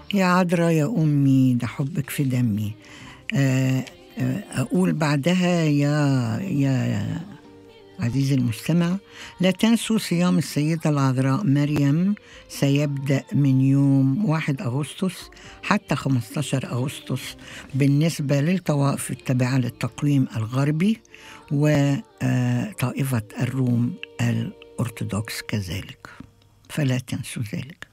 يا عذراء يا أمي ده حبك في دمي آه، آه، أقول بعدها يا يا عزيزي المستمع لا تنسوا صيام السيدة العذراء مريم سيبدأ من يوم 1 أغسطس حتى 15 أغسطس بالنسبة للطوائف التابعة للتقويم الغربي وطائفة الروم الأرثوذكس كذلك فلا تنسوا ذلك